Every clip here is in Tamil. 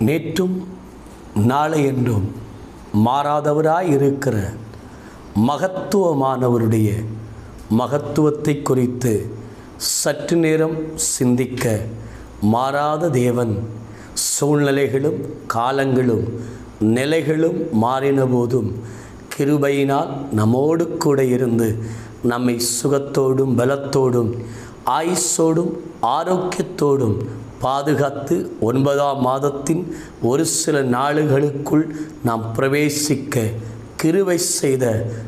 நேற்றும் நாளை என்றும் மாறாதவராய் இருக்கிற மகத்துவமானவருடைய மகத்துவத்தை குறித்து சற்று நேரம் சிந்திக்க மாறாத தேவன் சூழ்நிலைகளும் காலங்களும் நிலைகளும் மாறின போதும் கிருபையினால் நம்மோடு கூட இருந்து நம்மை சுகத்தோடும் பலத்தோடும் ஆயுசோடும் ஆரோக்கியத்தோடும் பாதுகாத்து ஒன்பதாம் மாதத்தின் ஒரு சில நாளுகளுக்குள் நாம் பிரவேசிக்க கிருவை செய்த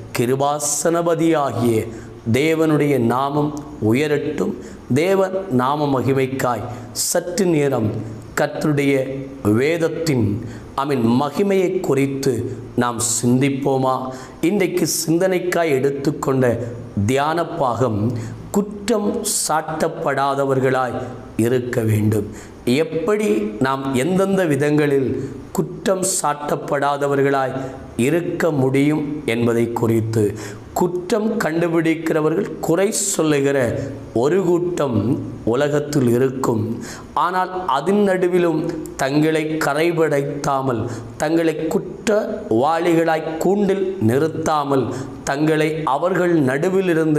கிருபாசனபதியாகிய தேவனுடைய நாமம் உயரட்டும் தேவன் நாம மகிமைக்காய் சற்று நேரம் கர்த்தருடைய வேதத்தின் அமின் மகிமையை குறித்து நாம் சிந்திப்போமா இன்றைக்கு சிந்தனைக்காய் எடுத்துக்கொண்ட தியான பாகம் குற்றம் சாட்டப்படாதவர்களாய் இருக்க வேண்டும் எப்படி நாம் எந்தெந்த விதங்களில் குற்றம் சாட்டப்படாதவர்களாய் இருக்க முடியும் என்பதை குறித்து குற்றம் கண்டுபிடிக்கிறவர்கள் குறை சொல்லுகிற ஒரு கூட்டம் உலகத்தில் இருக்கும் ஆனால் அதன் நடுவிலும் தங்களை கரைபடைத்தாமல் தங்களை குற்றவாளிகளாய் கூண்டில் நிறுத்தாமல் தங்களை அவர்கள் நடுவிலிருந்து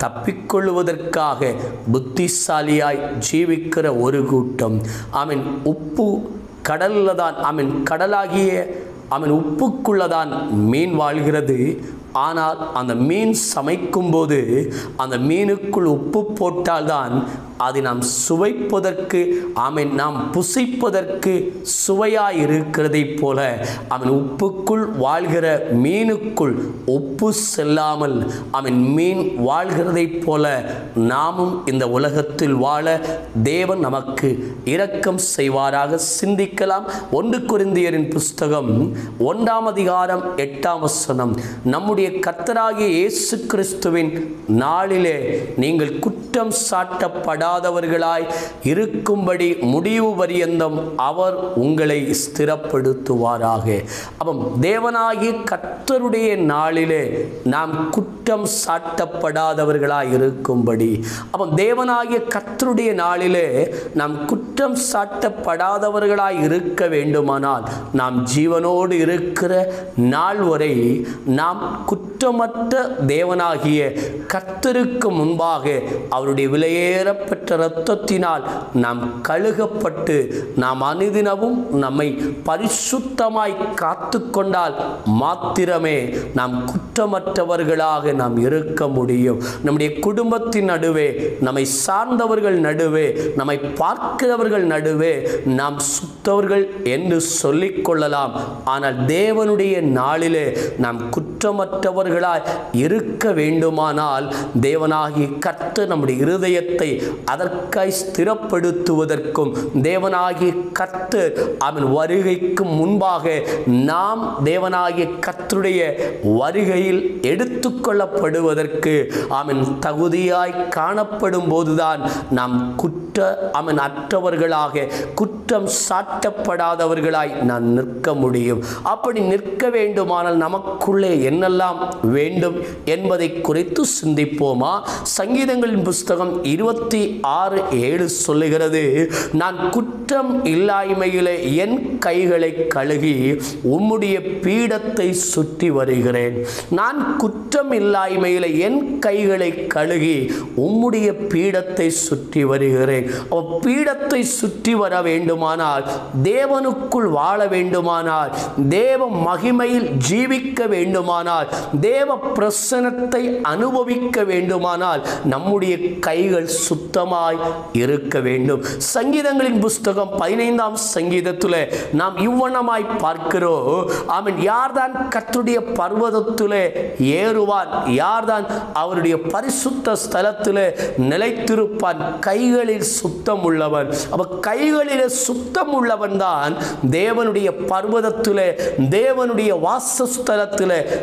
தப்பிக்கொள்வதற்காக புத்திசாலியாய் ஜீவிக்கிற ஒரு கூட்டம் அவன் உப்பு கடலில் தான் அவன் கடலாகிய அவன் உப்புக்குள்ளதான் மீன் வாழ்கிறது ஆனால் அந்த மீன் சமைக்கும்போது அந்த மீனுக்குள் உப்பு போட்டால்தான் அதை நாம் சுவைப்பதற்கு அவன் நாம் புசிப்பதற்கு சுவையாய் இருக்கிறதைப் போல அவன் உப்புக்குள் வாழ்கிற மீனுக்குள் உப்பு செல்லாமல் அவன் மீன் வாழ்கிறதைப் போல நாமும் இந்த உலகத்தில் வாழ தேவன் நமக்கு இரக்கம் செய்வாராக சிந்திக்கலாம் ஒன்று குருந்தியரின் புஸ்தகம் ஒன்றாம் அதிகாரம் எட்டாம் வசனம் நம்முடைய கர்த்தராகிய இயேசு கிறிஸ்துவின் நாளிலே நீங்கள் குற்றம் சாட்டப்படாதவர்களாய் இருக்கும்படி முடிவு பரியந்தம் அவர் உங்களை ஸ்திரப்படுத்துவாராக அப்போ தேவனாகிய கர்த்தருடைய நாளிலே நாம் குற்றம் சாட்டப்படாதவர்களாய் இருக்கும்படி அப்போ தேவனாகிய கர்த்தருடைய நாளிலே நாம் குற்றம் சாட்டப்படாதவர்களாய் இருக்க வேண்டுமானால் நாம் ஜீவனோடு இருக்கிற நாள் வரை நாம் குற்றமற்ற தேவனாகிய கர்த்தருக்கு முன்பாக அவருடைய விலையேறப்பெற்ற இரத்தத்தினால் நாம் கழுகப்பட்டு நாம் அனுதினமும் நம்மை பரிசுத்தமாய் காத்து கொண்டால் மாத்திரமே நாம் குற்றமற்றவர்களாக நாம் இருக்க முடியும் நம்முடைய குடும்பத்தின் நடுவே நம்மை சார்ந்தவர்கள் நடுவே நம்மை பார்க்கிறவர்கள் நடுவே நாம் சுத்தவர்கள் என்று சொல்லிக் கொள்ளலாம் ஆனால் தேவனுடைய நாளிலே நாம் குற்றமற்றவர்களாய் இருக்க வேண்டுமானால் தேவனாகி கர்த்தர் நம்முடைய இருதயத்தை அதற்காய் ஸ்திரப்படுத்துவதற்கும் தேவனாகிய கர்த்தர் அவன் வருகைக்கு முன்பாக நாம் தேவனாகிய கர்த்தருடைய வருகையில் எடுத்துக்கொள்ளப்படுவதற்கு அவன் தகுதியாய் காணப்படும் போதுதான் நாம் குற்ற அவன் அற்றவர்களாக குற்றம் சாட்டப்படாதவர்களாய் நான் நிற்க முடியும் அப்படி நிற்க வேண்டுமானால் நமக்குள்ளே என்னெல்லாம் வேண்டும் என்பதை குறித்து சிந்திப்போமா சங்கீதங்களின் புஸ்தகம் இருபத்தி ஆறு ஏழு சொல்லுகிறது நான் குற்றம் இல்லாய்மையிலே என் கைகளை கழுகி உம்முடைய பீடத்தை சுற்றி வருகிறேன் நான் குற்றம் இல்லாய்மையிலே என் கைகளை கழுகி உம்முடைய பீடத்தை சுற்றி வருகிறேன் அவ பீடத்தை சுற்றி வர வேண்டுமானால் தேவனுக்குள் வாழ வேண்டுமானால் தேவ மகிமையில் ஜீவிக்க வேண்டுமானால் தேவ பிரசனத்தை அனுபவிக்க வேண்டுமானால் நம்முடைய கைகள் சுத்தமாய் இருக்க வேண்டும் சங்கீதங்களின் புஸ்தகம் பதினைந்தாம் சங்கீதத்தில் நாம் இவ்வண்ணமாய் பார்க்கிறோம் அவன் யார்தான் கர்த்தருடைய பர்வதத்திலே ஏறுவான் யார்தான் அவருடைய பரிசுத்த ஸ்தலத்தில் நிலைத்திருப்பான் கைகளில் சுத்தம் உள்ளவன் அப்ப கைகளில் சுத்தம் உள்ளவன் தான் தேவனுடைய பர்வதத்தில் தேவனுடைய வாசஸ்தலத்தில் நிலை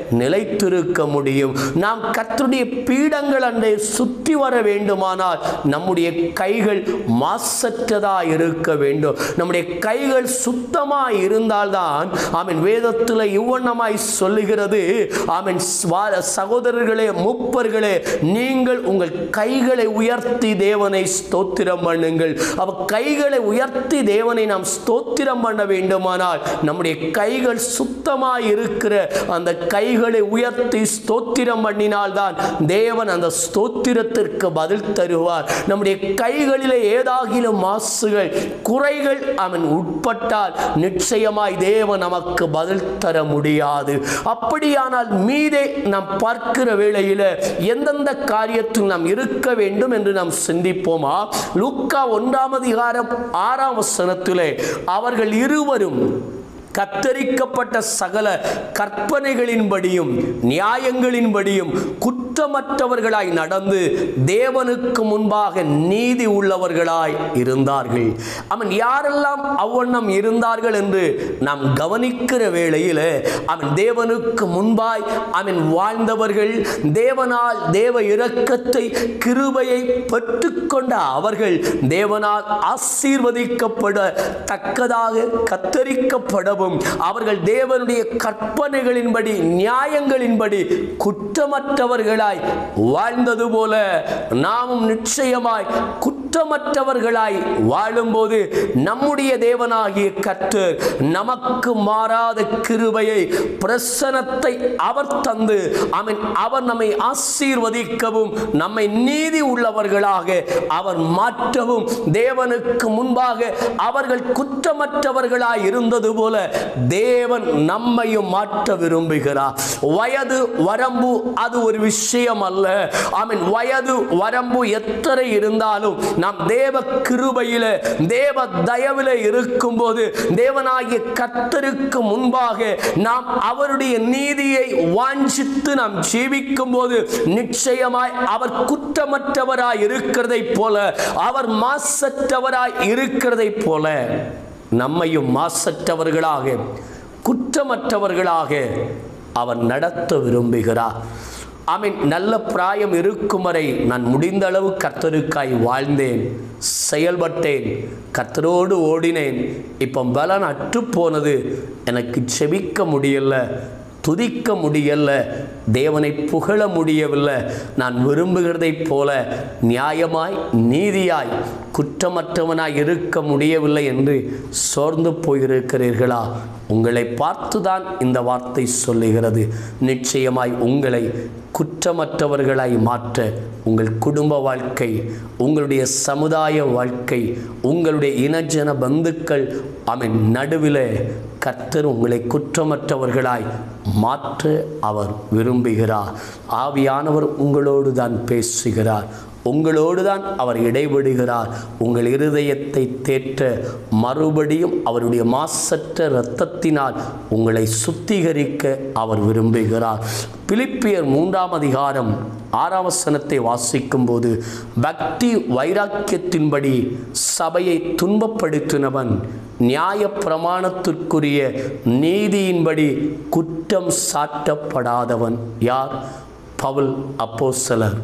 நிலைத்திருக்க முடியும் நாம் கர்த்தருடைய பீடங்கள் அண்டை சுற்றி வர வேண்டுமானால் நம்முடைய கைகள் மாசற்றதாக இருக்க வேண்டும் நம்முடைய கைகள் சுத்தமாக இருந்தால்தான் ஆமீன் வேதத்தில் இவ்வண்ணமாய் சொல்லுகிறது ஆமீன் ஸ்வா- சகோதரர்களே முப்பர்களே நீங்கள் உங்கள் கைகளை உயர்த்தி தேவனை ஸ்தோத்திரம் பண்ணுங்கள் அவ கைகளை உயர்த்தி தேவனை நாம் ஸ்தோத்திரம் பண்ண வேண்டுமானால் நம்முடைய கைகள் சுத்தமாய் இருக்கிற அந்த கைகளை உயர்த்தி ஸ்தோத்திரம் பண்ணினால்தான் தேவன் அந்த ஸ்தோத்திரத்திற்கு பதில் தருவார் நம்முடைய கைகளிலே ஏதாகிலும் மாசுகள் குறைகள் அவன் உட்பட்டால் நிச்சயமாய் தேவன் நமக்கு பதில் தர முடியாது அப்படியானால் மீதே நாம் பார்க்கிற வேளையில எந்தெந்த காரியத்தில் நாம் இருக்க வேண்டும் என்று நாம் சிந்திப்போமா லூக்கா ஒன்றாம் அதிகாரம் ஆறாம் வசனத்திலே அவர்கள் இருவரும் கத்தரிக்கப்பட்ட சகல கற்பனைகளின்படியும் நியாயங்களின்படியும் குற்றமற்றவர்களாய் நடந்து தேவனுக்கு முன்பாக நீதி உள்ளவர்களாய் இருந்தார்கள் அவன் யாரெல்லாம் அவ்வண்ணம் இருந்தார்கள் என்று நாம் கவனிக்கிற வேளையில் அவன் தேவனுக்கு முன்பாய் அவன் வாழ்ந்தவர்கள் தேவனால் தேவ இரக்கத்தை கிருபையை பெற்றுக்கொண்ட அவர்கள் தேவனால் ஆசீர்வதிக்கப்பட தக்கதாக கத்தரிக்கப்படவும் அவர்கள் தேவனுடைய கற்பனைகளின்படி நியாயங்களின்படி குற்றமற்றவர்களாய் வாழ்ந்தது போல நாமும் நிச்சயமாய் குற்றமற்றவர்களாய் வாழும்போது நம்முடைய தேவனாகிய கர்த்தர் நமக்கு மாறாத கிருபையை பிரசனத்தை அவர் தந்து அவன் அவர் நம்மை ஆசீர்வதிக்கவும் நம்மை நீதி உள்ளவர்களாக அவர் மாற்றவும் தேவனுக்கு முன்பாக அவர்கள் குற்றமற்றவர்களாய் இருந்தது போல தேவன் நம்மையும் மாற்ற விரும்புகிறார் வயது வரம்பு அது ஒரு விஷயம் அல்ல ஆமீன் வயது வரம்பு எத்தனை இருந்தாலும் நாம் தேவ கிருபையில தேவ தயவில இருக்கும்போது தேவனாகிய கர்த்தருக்கு முன்பாக நாம் அவருடைய நீதியை வாஞ்சித்து நாம் ஜீவிக்கும் போது நிச்சயமாய் அவர் குற்றமற்றவராய் இருக்கிறதை போல அவர் மாசற்றவராய் இருக்கிறதை போல நம்மையும் மாசற்றவர்களாக குற்றமற்றவர்களாக அவர் நடத்த விரும்புகிறார் ஆமீன் நல்ல பிராயம் இருக்கும் வரை நான் முடிந்த அளவு கர்த்தருக்காய் வாழ்ந்தேன் செயல்பட்டேன் கர்த்தரோடு ஓடினேன் இப்போ பலன் அற்று போனது எனக்கு செபிக்க முடியல துதிக்க முடியல தேவனை புகழ முடியவில்லை நான் விரும்புகிறதைப் போல நியாயமாய் நீதியாய் குற்றமற்றவனாய் இருக்க முடியவில்லை என்று சோர்ந்து போயிருக்கிறீர்களா உங்களை பார்த்துதான் இந்த வார்த்தை சொல்லுகிறது நிச்சயமாய் உங்களை குற்றமற்றவர்களாய் மாற்ற உங்கள் குடும்ப வாழ்க்கை உங்களுடைய சமுதாய வாழ்க்கை உங்களுடைய இனஜன பந்துக்கள் அவன் நடுவில் கர்த்தர் உங்களை குற்றமற்றவர்களாய் மாற்ற அவர் விரும்புகிறார் ஆவியானவர் உங்களோடு தான் பேசுகிறார் உங்களோடு தான் அவர் இடைபடுகிறார் உங்கள் இருதயத்தை தேற்ற மறுபடியும் அவருடைய மாசற்ற இரத்தத்தினால் உங்களை சுத்திகரிக்க அவர் விரும்புகிறார் பிலிப்பியர் மூன்றாம் அதிகாரம் ஆறாம் வசனத்தை வாசிக்கும்போது பக்தி வைராக்கியத்தின்படி சபையை துன்பப்படுத்தினவன் நியாய பிரமாணத்திற்குரிய நீதியின்படி குற்றம் சாட்டப்படாதவன் யார் பவுல் அப்போஸ்தலர்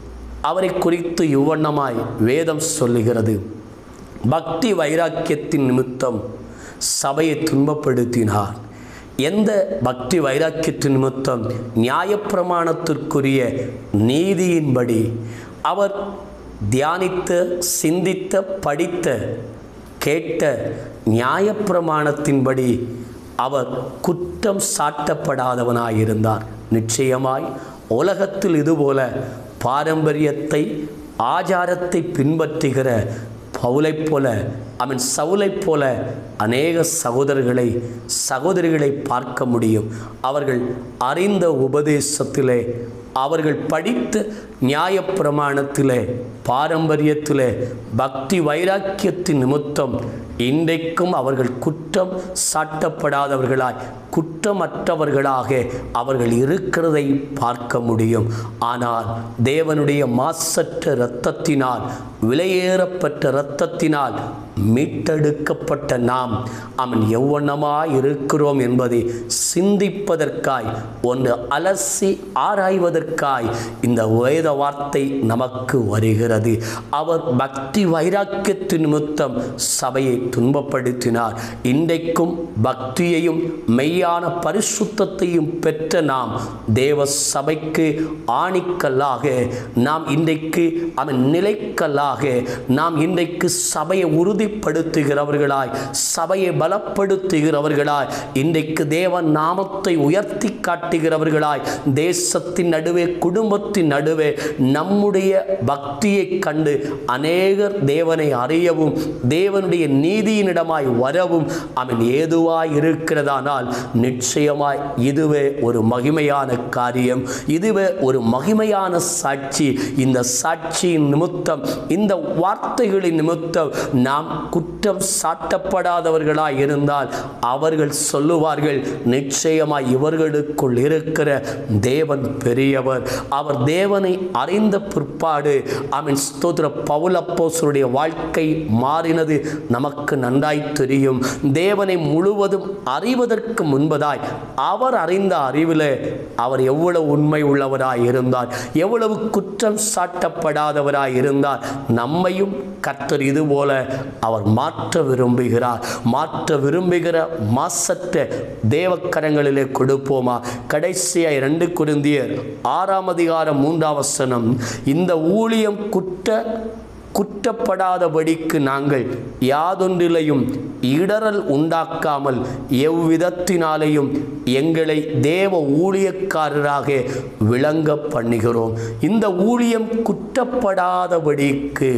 அவரை குறித்து இவ்வண்ணமாய் வேதம் சொல்லுகிறது பக்தி வைராக்கியத்தின் நிமித்தம் சபையை துன்பப்படுத்தினார் எந்த பக்தி வைராக்கியத்தின் நிமித்தம் நியாயப்பிரமாணத்திற்குரிய நீதியின்படி அவர் தியானித்த சிந்தித்த படித்த கேட்ட நியாயப்பிரமாணத்தின்படி அவர் குற்றம் சாட்டப்படாதவனாயிருந்தார் நிச்சயமாய் உலகத்தில் இதுபோல பாரம்பரியத்தை ஆச்சாரத்தை பின்பற்றுகிற பவுலைப் போல அவன் சவுலைப் போல அநேக சகோதரர்களை சகோதரிகளை பார்க்க முடியும் அவர்கள் அறிந்த உபதேசத்திலே அவர்கள் படித்த நியாயப்பிரமாணத்திலே பாரம்பரியத்திலே பக்தி வைராக்கியத்தின் நிமித்தம் இன்றைக்கும் அவர்கள் குற்றம் சாட்டப்படாதவர்களாய் குற்றமற்றவர்களாக அவர்கள் இருக்கிறதை பார்க்க முடியும் ஆனால் தேவனுடைய மாசற்ற இரத்தத்தினால் விலையேறப்பட்ட இரத்தத்தினால் மீட்டெடுக்கப்பட்ட நாம் அவன் எவ்வண்ணமாய் இருக்கிறோம் என்பதை சிந்திப்பதற்காய் ஒன்று அலசி ஆராய்வதற்காய் இந்த வேத வார்த்தை நமக்கு வருகிறது அவர் பக்தி வைராக்கியத்தின் நிமித்தம் சபையை துன்பப்படுத்தினார் இன்றைக்கும் பக்தியையும் மெய்யான பரிசுத்தத்தையும் பெற்ற நாம் தேவ சபைக்கு ஆணிக்கல்லாக நாம் இன்றைக்கு அவன் நிலைக்கல்லாக நாம் இன்றைக்கு சபையை உறுதிப்படுத்துகிறவர்களாய் சபையை பலப்படுத்துகிறவர்களாய் இன்றைக்கு தேவ நாமத்தை உயர்த்தி காட்டுகிறவர்களாய் தேசத்தின் நடுவே குடும்பத்தின் நடுவே நம்முடைய பக்தியை கண்டு அநேகர் தேவனை அறியவும் தேவனுடைய நீதியினிடமாய் வரவும் அவன் ஏதுவாய் இருக்கிறதானால் நிச்சயமாய் இதுவே ஒரு மகிமையான காரியம் இதுவே ஒரு மகிமையான சாட்சி இந்த சாட்சியின் நிமித்தம் இந்த வார்த்தைகளின் நிமித்தம் நாம் குற்றம் சாட்டப்படாதவர்களாய் இருந்தால் அவர்கள் சொல்லுவார்கள் நிச்சயமாய் இவர்களுக்குள் இருக்கிற தேவன் பெரியவர் அவர் தேவனை அறிந்த பிற்பாடு அவன் ஸ்தோத்திர பவுலப்போசருடைய வாழ்க்கை மாறினது நமக்கு நன்றாய் தெரியும் தேவனை முழுவதும் அறிவதற்கு முன்பதாய் அவர் அறிந்த அறிவில் அவர் எவ்வளவு உண்மை உள்ளவராய் இருந்தார் எவ்வளவு குற்றம் சாட்டப்படாதவராய் இருந்தார் நம்மையும் கர்த்தர் இதுபோல அவர் மாற்ற விரும்புகிறார் மாற்ற விரும்புகிற மாசற்ற தேவக்கரங்களிலே கொடுப்போமா கடைசியாக இரண்டு குருந்தியர் ஆறாம் அதிகாரம் மூன்றாம் வசனம் இந்த ஊழியம் குற்ற குற்றப்படாதபடிக்கு நாங்கள் யாதொன்றிலையும் இடரல் உண்டாக்காமல் எவ்விதத்தினாலேயும் எங்களை தேவ ஊழியக்காரராக விளங்க பண்ணுகிறோம் இந்த ஊழியம் குற்றப்படாதபடிக்கு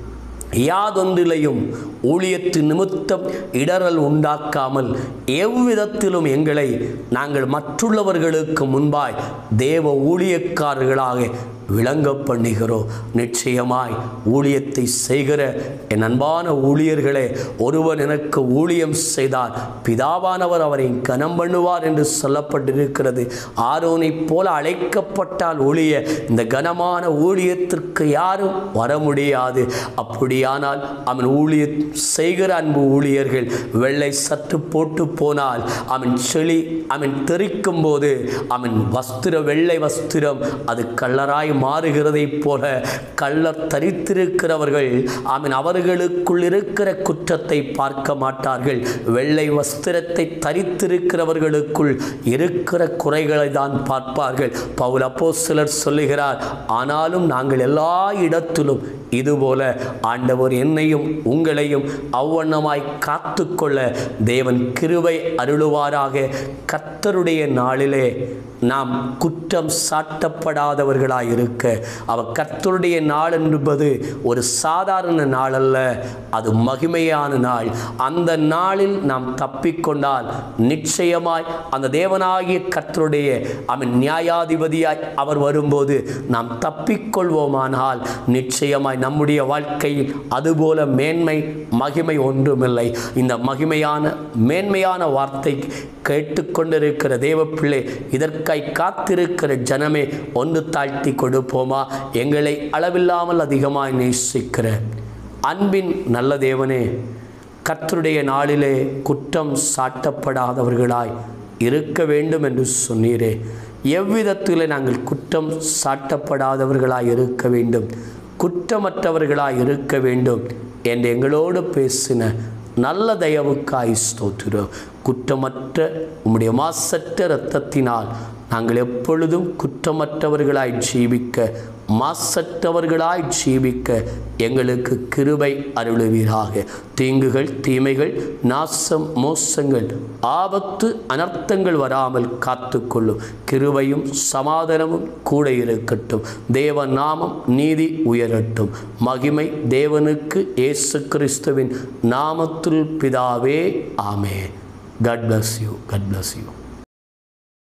யாதொன்றிலையும் ஊழியத்து நிமித்தம் இடரல் உண்டாக்காமல் எவ்விதத்திலும் எங்களை நாங்கள் மற்றுள்ளவர்களுக்கு முன்பாய் தேவ ஊழியக்காரர்களாக விளங்க பண்ணுகிறோம் நிச்சயமாய் ஊழியத்தை செய்கிற என் அன்பான ஊழியர்களே ஒருவன் எனக்கு ஊழியம் செய்தார் பிதாவானவர் அவரை கனம் பண்ணுவார் என்று சொல்லப்பட்டிருக்கிறது ஆரோனைப் போல அழைக்கப்பட்டால் ஒழிய இந்த கனமான ஊழியத்திற்கு யாரும் வர முடியாது அப்படியானால் அவன் ஊழிய செய்கிற அன்பு ஊழியர்கள் வெள்ளை சற்று போட்டு போனால் அவன் செளி அவன் தெரிக்கும் போது அவன் வஸ்திர வெள்ளை வஸ்திரம் அது கள்ளராய் மாறுகிறதைப் போல கள்ளர் தரித்திருக்கிறவர்கள் அவன் அவர்களுக்குள் இருக்கிற குற்றத்தை பார்க்க மாட்டார்கள் வெள்ளை வஸ்திரத்தை தரித்திருக்கிறவர்களுக்குள் இருக்கிற குறைகளை தான் பார்ப்பார்கள் பவுல் அப்போ சிலர் சொல்லுகிறார் ஆனாலும் நாங்கள் எல்லா இடத்திலும் இதுபோல ஆண்டவர் என்னையும் உங்களையும் அவ்வண்ணமாய் காத்துக்கொள்ள தேவன் கிருபை அருளுவாராக கர்த்தருடைய நாளிலே நாம் குற்றம் சாட்டப்படாதவர்களாய் இருக்க அவர் கர்த்தருடைய நாள் என்பது ஒரு சாதாரண நாள் அல்ல அது மகிமையான நாள் அந்த நாளில் நாம் தப்பிக்கொண்டால் நிச்சயமாய் அந்த தேவனாகிய கர்த்தருடைய அவன் நியாயாதிபதியாய் அவர் வரும்போது நாம் தப்பிக்கொள்வோமானால் நிச்சயமாய் நம்முடைய வாழ்க்கையில் அதுபோல மேன்மை மகிமை ஒன்றுமில்லை இந்த மகிமையான மேன்மையான வார்த்தை கேட்டுக்கொண்டிருக்கிற தேவ பிள்ளை இதற்காய் காத்திருக்கிற ஜனமே ஒன்று தாழ்த்தி கொடுப்போமா எங்களை அளவில்லாமல் அதிகமாய் நேசிக்கிற அன்பின் நல்ல தேவனே கர்த்தருடைய நாளிலே குற்றம் சாட்டப்படாதவர்களாய் இருக்க வேண்டும் என்று சொன்னீரே எவ்விதத்தில் நாங்கள் குற்றம் சாட்டப்படாதவர்களாய் இருக்க வேண்டும் குற்றமற்றவர்களாய் இருக்க வேண்டும் என்று எங்களோடு பேசின நல்ல தயவுக்காய் ஸ்தோத்திரம் குற்றமற்ற உம்முடைய மாசற்ற இரத்தத்தினால் நாங்கள் எப்பொழுதும் குற்றமற்றவர்களாய் ஜீவிக்க மாசற்றவர்களாய் ஜீவிக்க எங்களுக்கு கிருபை அருளுவீராக தீங்குகள் தீமைகள் நாசம் மோசங்கள் ஆபத்து அனர்த்தங்கள் வராமல் காத்துக்கொள்ளும் கிருபையும் சமாதானமும் கூட இருக்கட்டும் தேவ நாமம் நீதி உயரட்டும் மகிமை தேவனுக்கு இயேசு கிறிஸ்துவின் நாமத்துல் பிதாவே ஆமே God bless you God bless you